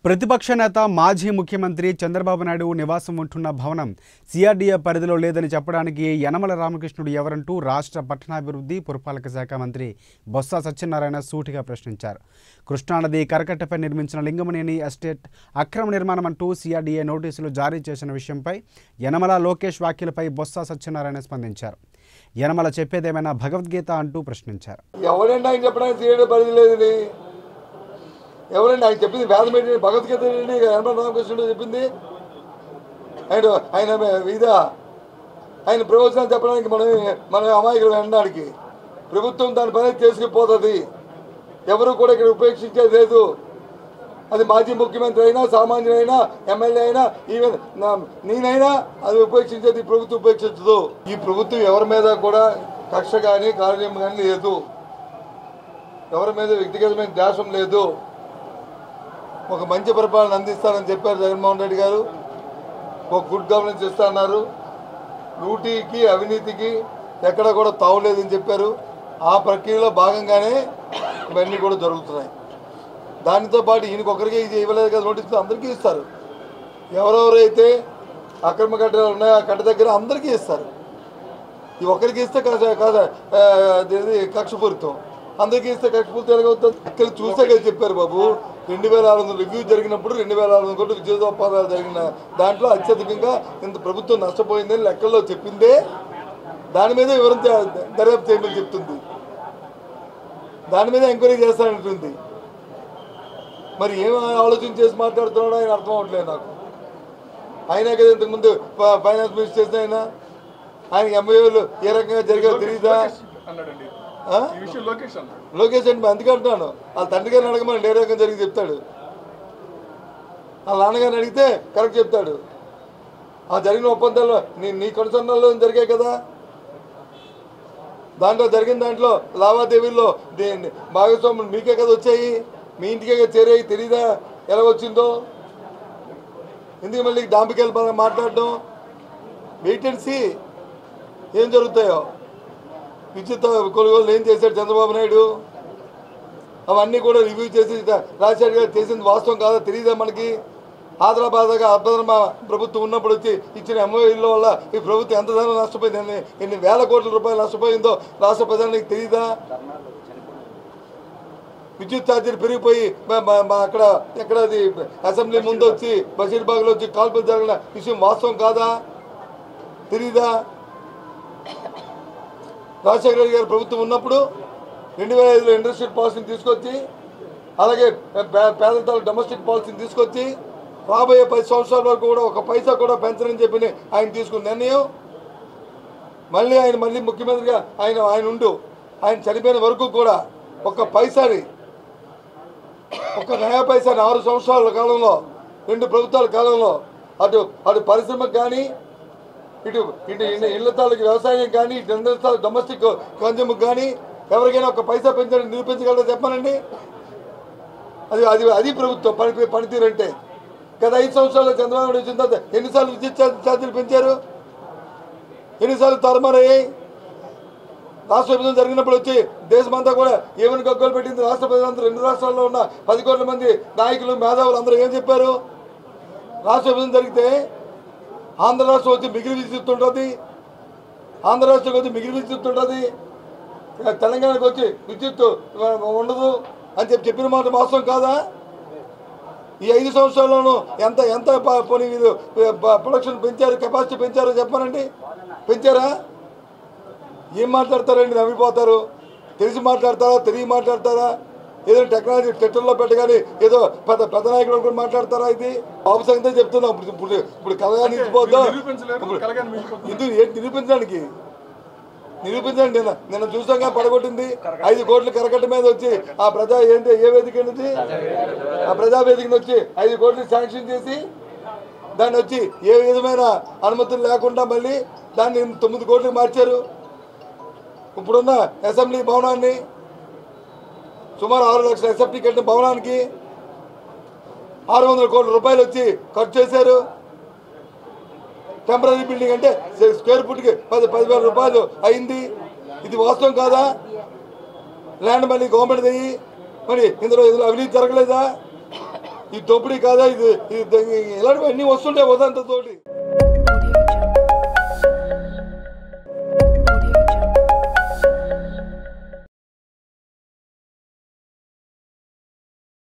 ప్రతిపక్ష నేత మాజీ ముఖ్యమంత్రి చంద్రబాబు నాయుడు నివాసం ఉంటున్న భవనం సిఆర్డీఏ పరిధిలో లేదని చెప్పడానికి యనమల రామకృష్ణుడు ఎవరంటూ రాష్ట్ర పట్టణాభివృద్ధి పురపాలక శాఖ మంత్రి బొత్స సత్యనారాయణ సూటిగా ప్రశ్నించారు కృష్ణానది కరకట్టపై నిర్మించిన లింగమనేని ఎస్టేట్ అక్రమ నిర్మాణం అంటూ సిఆర్డీఏ నోటీసులు జారీ చేసిన విషయంపై యనమల లోకేష్ వ్యాఖ్యలపై బొత్స సత్యనారాయణ స్పందించారు యనమల చెప్పేదేమైనా భగవద్గీత అంటూ ప్రశ్నించారు ఎవరండి ఆయన చెప్పడానికి సీరియడ్ పరిధి లేదని ఎవరండి ఆయన చెప్పింది వేదం ఏంటి భగవద్గీత ఏంటి యనమల రామకృష్ణుడు చెప్పింది ఆయన ఆయన మీద ఆయన ప్రవచనాలు చెప్పడానికి మనం మనం అమాయకులు వినడానికి ప్రభుత్వం దాని పని చేసుకుపోతుంది ఎవరు కూడా ఇక్కడ ఉపేక్షించేది లేదు అది మాజీ ముఖ్యమంత్రి అయినా సామాన్యుడైనా ఎమ్మెల్యే అయినా ఈవెన్ నా- నేనైనా అది ఉపేక్షించేది ఈ ప్రభుత్వం ఉపేక్షించదు ఈ ప్రభుత్వం ఎవరి మీద కూడా కక్ష కానీ కార్యం కానీ లేదు ఎవరి మీద వ్యక్తిగతమైన ద్వేషం లేదు ఒక మంచి పరిపాలన అందిస్తానని చెప్పారు జగన్మోహన్ రెడ్డి గారు ఒక గుడ్ గవర్నెన్స్ ఇస్తాన్నారు లూటీకి అవినీతికి ఎక్కడ కూడా తావులేదని చెప్పారు ఆ ప్రక్రియలో భాగంగానే ఇవన్నీ కూడా జరుగుతున్నాయి దానితో పాటు ఈయనకి ఒకరికి ఇది ఇవ్వలేదు కదా నోటీస్ అందరికీ ఇస్తారు ఎవరెవరైతే అక్రమ కట్టడాలు ఉన్నాయో ఆ కట్ట దగ్గర అందరికీ ఇస్తారు ఈ ఒక్కరికి ఇస్తే కాదు కాదు ఆ, అదేది కక్షపూరితం అందరికీ ఇస్తే కక్షపూరితం ఎలాగవుతుంది ఇక్కడ చూసే కదా చెప్పారు బాబు రెండు వేల ఆరు వందల రివ్యూ జరిగినప్పుడు రెండు వేల ఆరు వందల కోట్లు ఉద్యోగోపాదాలు జరిగిన దాంట్లో అత్యధికంగా ఇంత ప్రభుత్వం నష్టపోయిందని లెక్కల్లో చెప్పిందే దాని మీద వివరం చే- దర్యాప్తు చేయమని చెప్తుంది దాని మీద ఎంక్వైరీ చేస్తానంటుంది మరి ఏం ఆలోచన చేసి మాట్లాడుతున్నాడో ఆయన అర్థం అవ్వట్లేదు నాకు అయినా కదా ఇంతకుముందు ఫ- ఫైనాన్స్ మినిస్టర్ చేసిన ఆయన ఆయన ఎంఐఓలు ఏ రకంగా జరిగాయో తెలియదా అన్నాడండి ఆ? ఈ విషయం లోకేష్ అన్నాడు లోకేష్ అంటే అందుకే అంటున్నాను వాళ్ళ తండ్రి గారిని అడగమని ఏ రకంగా జరిగి చెప్తాడు వాళ్ళ నాన్నగారిని అడిగితే కరెక్ట్ చెప్తాడు ఆ జరిగిన ఒప్పందాల్లో నీ నీ కొనసన్నాల్లో జరిగాయి కదా దాంట్లో జరిగిన దాంట్లో లావాదేవీల్లో దీన్ని భాగస్వాములు మీకే కదా వచ్చాయి మీ ఇంటికే కదా చేరాయి తెలీదా ఎలా వచ్చిందో ఎందుకు మళ్ళీ డాంపికెళ్ళి మాట్లాడడం వెయిట్ అండ్ సీ ఏం జరుగుతాయో విద్యుత్ కొనుగోలు ఏం చేశాడు చంద్రబాబు నాయుడు అవన్నీ కూడా రివ్యూ చేసి రాజశేఖర్ గారు చేసింది వాస్తవం కాదా తెలియదా మనకి ఆదరాబాదగా అభద్రమ ప్రభుత్వం ఉన్నప్పుడు వచ్చి ఇచ్చిన ఎంఓఈల వల్ల ఈ ప్రభుత్వం ఎంత ధనం నష్టపోయింది ఎన్ని ఎన్ని వేల కోట్ల రూపాయలు నష్టపోయిందో రాష్ట్ర ప్రజలకు తెలియదా విద్యుత్ ఛార్జీలు పెరిగిపోయి మ- మ- మ- అక్కడ ఎక్కడ అది అసెంబ్లీ ముందు వచ్చి బషీర్బాగ్లో వచ్చి కాల్పులు జరిగిన విషయం వాస్తవం కాదా తెలియదా రాజశేఖర రెడ్డి గారి ప్రభుత్వం ఉన్నప్పుడు రెండు వేల ఐదులో ఇండస్ట్రియల్ పాలసీని తీసుకొచ్చి అలాగే పే- పేదల తాలూకు డొమెస్టిక్ పాలసీని తీసుకొచ్చి రాబోయే పది సంవత్సరాల వరకు కూడా ఒక పైసా కూడా పెంచనని చెప్పి ఆయన తీసుకున్న నిర్ణయం మళ్ళీ ఆయన మళ్ళీ ముఖ్యమంత్రిగా ఆయన ఆయన ఉండు ఆయన చనిపోయిన వరకు కూడా ఒక పైసాని ఒక నయా పైసాని ఆరు సంవత్సరాల కాలంలో రెండు ప్రభుత్వాల కాలంలో అటు అటు పరిశ్రమకు కానీ ఇటు ఇటు ఇళ్ళ- ఇళ్ళ తాలూకు వ్యవసాయం కానీ ఇటు ఇళ్ళ తాలూకు డొమెస్టిక్ కన్జ్యూమ్కి కానీ ఎవరికైనా ఒక పైసా పెంచడం నిరూపించగలరా చెప్పానండి అది అది అది ప్రభుత్వం పని పనితీరు అంటే గత ఐదు సంవత్సరాల్లో చంద్రబాబు నాయుడు వచ్చిన తర్వాత ఎన్నిసార్లు విద్యుత్ ఛార్జీ- ఛార్జీలు పెంచారు ఎన్నిసార్లు తరమరయ్యాయి రాష్ట్ర విభజన జరిగినప్పుడు వచ్చి దేశమంతా కూడా ఏమని గగ్గోలు పెట్టింది రాష్ట్ర ప్రజలందరూ రెండు రాష్ట్రాల్లో ఉన్న పది కోట్ల మంది నాయకులు మేధావులు అందరూ ఏం చెప్పారు రాష్ట్ర విభజన జరిగితే ఆంధ్ర రాష్ట్రం వచ్చి మిగిలి విద్యుత్ ఉంటుంది ఆంధ్ర రాష్ట్రం వచ్చి మిగిలి విద్యుత్ ఉంటుంది తెలంగాణకు వచ్చి విద్యుత్ ఉండదు అని చెప్పి చెప్పిన మాట వాస్తవం కాదా ఈ ఐదు సంవత్సరాల్లోనూ ఎంత ఎంత ప- పోనీ వీళ్ళు ప- ప్రొడక్షన్ పెంచారు కెపాసిటీ పెంచారో చెప్పానండి పెంచారా ఏం మాట్లాడతారండి నవ్విపోతారు తెలిసి మాట్లాడతారా తెలియ మాట్లాడతారా ఏదో టెక్నాలజీ ట్విట్టర్లో పెట్టగానే ఏదో పెద్ద పెద్ద నాయకుడు కూడా మాట్లాడతారా ఇది బాబు సంగతే చెప్తున్నాం ఇప్పుడు ఇప్పుడు ఇప్పుడు కలగా నిలిచిపోద్దా నిరూపించలేరు కలగాని మిగిలిపోతుంది ఇది ఏంటి నిరూపించడానికి నిరూపించండి నిన్న నిన్న చూసాక పడగొట్టింది ఐదు కోట్ల కరకట్ట మీద వచ్చి ఆ ప్రజా ఏంటి ఏ వేదిక ఏంటిది ఆ ప్రజా వేదికను వచ్చి ఐదు కోట్లు శాంక్షన్ చేసి దాన్ని వచ్చి ఏ విధమైన అనుమతులు లేకుండా మళ్ళీ దాన్ని తొమ్మిది కోట్లకు మార్చారు ఇప్పుడున్న అసెంబ్లీ భవనాన్ని సుమారు ఆరు లక్షల ఎస్ఎఫ్టీ కట్టిన భవనానికి ఆరు వందల కోట్ల రూపాయలు వచ్చి ఖర్చు చేశారు టెంపరీ బిల్డింగ్ అంటే స్క్వేర్ ఫుట్కి పది పదివేల రూపాయలు అయింది ఇది వాస్తవం కాదా ల్యాండ్ మళ్ళీ గవర్నమెంట్ అయ్యి మరి ఇందులో ఇందులో అవినీతి జరగలేదా ఈ దోపిడీ కాదా ఇది ఇది ఇలాంటివి అన్నీ వస్తుంటాయి ఉదంతతోటి